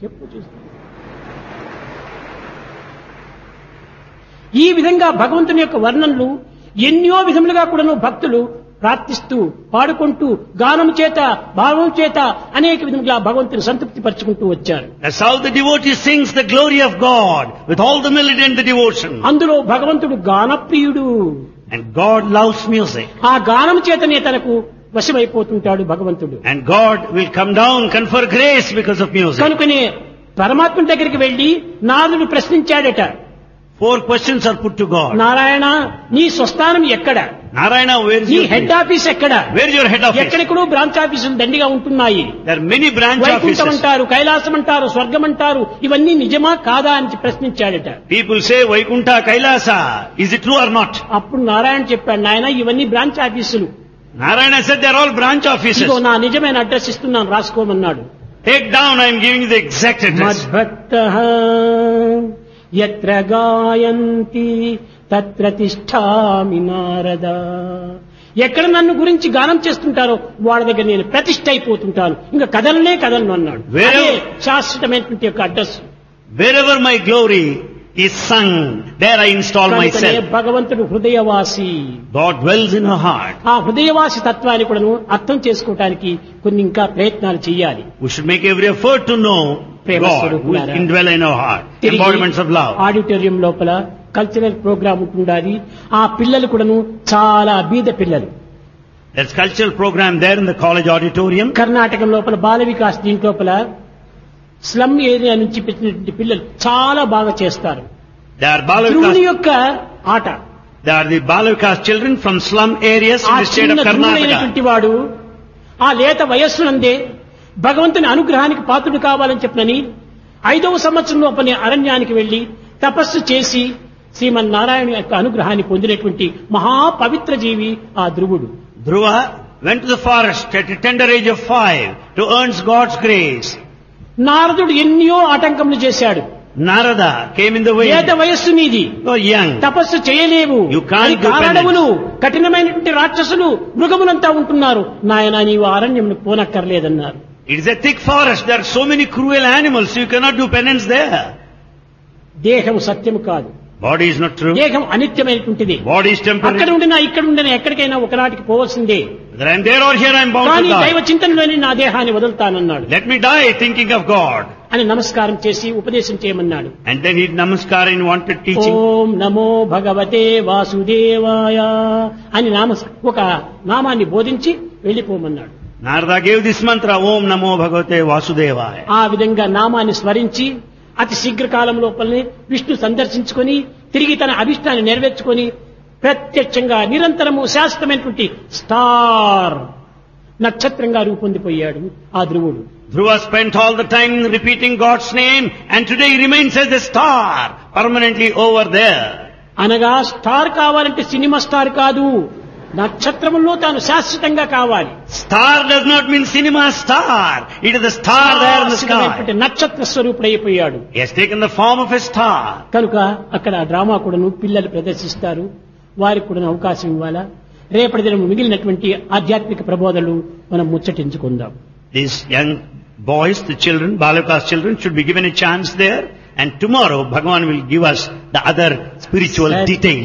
చెప్పు చూస్తాను ఈ విధంగా భగవంతుని యొక్క వర్ణనలు ఎన్నో విధములుగా కూడాను భక్తులు ప్రార్థిస్తూ పాడుకుంటూ గానం చేత భావం చేత అనేక విధములుగా భగవంతుని సంతృప్తి పరుచుకుంటూ వచ్చారు That's how the devotee sings the glory of God with all the melody and the devotion. అందులో భగవంతుడు గానప్రియుడు And God loves music. ఆ గానం చేతనే తనకు వశమైపోతుంటాడు భగవంతుడు And God will come down, confer grace because of music. కనుకనే పరమాత్మ దగ్గరికి వెళ్లి నారదుడు ప్రశ్నించాడట Four questions are put to God. Narayana నీ స్వస్థానం ఎక్కడ Narayana, where is నీ your హెడ్ place? ఆఫీస్ ఎక్కడ Where is your head office? ఎక్కడెక్కడో బ్రాంచ్ ఆఫీసులు దండిగా ఉంటున్నాయి There are many branch Vaikuntham offices. అంటారు కైలాసం అంటారు స్వర్గం అంటారు ఇవన్నీ నిజమా కాదా అని ప్రశ్నించాడట People say Vaikuntha, Kailasa. Is it true or not? అప్పుడు నారాయణ చెప్పాడు నాయన ఇవన్నీ బ్రాంచ్ ఆఫీసులు Narayana said they are all branch offices. ఇదిగో నా నిజమైన అడ్రస్ ఇస్తున్నాను రాసుకోమన్నాడు Take down, I am giving you the exact address. మద్భక్త ఎత్ర గాయంతి తత్ర తిష్టామి నారద ఎక్కడ నన్ను గురించి గానం చేస్తుంటారో వాళ్ళ దగ్గర నేను ప్రతిష్ఠ అయిపోతుంటాను ఇంకా కదలనే కదలను అన్నాడు Where- అదే శాశ్వతమైనటువంటి యొక్క address Wherever my glory is sung, there I install కనుకనే myself. భగవంతుడు హృదయవాసి God dwells in her heart. ఆ హృదయవాసి తత్వాన్ని కూడాను అర్థం చేసుకోవటానికి కొన్ని ఇంకా ప్రయత్నాలు చేయాలి We should make every effort to know ప్రేమ God who is స్వరూపులారా. indwell in our heart. తిరిగి Embodiments of love. ఆడిటోరియం లోపల కల్చరల్ ప్రోగ్రామ్ ఉంటుండాలి ఆ పిల్లలు కూడాను చాలా బీద పిల్లలు There's cultural program there in the college auditorium. కర్ణాటకం లోపల బాల వికాస్ దీంట్లోపల స్లమ్ ఏరియా నుంచి పెట్టినటువంటి పిల్లలు చాలా బాగా చేస్తారు They are ధ్రువుని Balavikas. యొక్క ఆట They are the Balavikas children from slum areas in ఆ the state చిన్న of Karnataka. ధ్రువుడైనటువంటి వాడు ఆ లేత వయస్సునందే భగవంతుని అనుగ్రహానికి పాత్రుడు కావాలని చెప్పనని ఐదవ సంవత్సరం లోపలే అరణ్యానికి వెళ్లి తపస్సు చేసి శ్రీమన్నారాయణ యొక్క అనుగ్రహాన్ని పొందినటువంటి మహా పవిత్ర జీవి ఆ ధ్రువుడు Dhruva went to the forest at a tender age of five to earn God's grace. నారదుడు ఎన్నో ఆటంకములు చేశాడు Narada came in the way. లేత వయస్సు నీది You are young. తపస్సు చేయలేవు You can't అది do కారణములు కఠినమైనటువంటి రాక్షసులు మృగములంతా ఉంటున్నారు నాయన నీవు అరణ్యమును పోనక్కర్లేదన్నారు It is a thick forest. There are so many cruel animals. You cannot do penance there. దేహం సత్యము కాదు Body is not true. దేహం అనిత్యమైనటువంటిది Body is అక్కడ temporary. ఉండినా ఇక్కడ ఉండినా ఎక్కడికైనా ఒకనాటికి పోవలసిందే Whether I am there or here, I am bound కానీ to దైవ die. చింతనలోనే నా దేహాన్ని వదులుతానన్నాడు Let me die thinking of God. అని నమస్కారం చేసి ఉపదేశం చేయమన్నాడు And then he did namaskar and wanted teaching. ఓం నమో భగవతే వాసుదేవాయ అని నామ ఒక నామాన్ని బోధించి వెళ్ళిపోమన్నాడు Narada gave this mantra, Om Namo Bhagavate Vasudevaya. ఆ విధంగా నామాన్ని స్మరించి అతి శీఘ్రకాలం లోపలనే విష్ణు సందర్శించుకొని తిరిగి తన అభిష్టాన్ని నెరవేర్చుకొని ప్రత్యక్షంగా నిరంతరము శాశ్వతమైనటువంటి స్టార్ నక్షత్రంగా రూపొందిపోయాడు ఆ ధ్రువుడు Dhruva spent all the time repeating God's name and today he remains as a star permanently over there. అనగా స్టార్ కావాలంటే సినిమా స్టార్ కాదు నక్షత్రములో తాను శాశ్వతంగా కావాలి Star does not mean cinema star. It is the star there in the శాశ్వతమైనటువంటి sky. నక్షత్ర స్వరూపుడైపోయాడు He has taken the form of a star. కనుక అక్కడ ఆ డ్రామా కూడాను పిల్లలు ప్రదర్శిస్తారు వారికి కూడా అవకాశం ఇవ్వాలా రేపటి దినం మిగిలినటువంటి ఆధ్యాత్మిక ప్రబోధనలు మనం ముచ్చటించుకుందాం These young boys, the children, Balakas children should be given a chance there and tomorrow Bhagavan will give us the other spiritual Sat- details.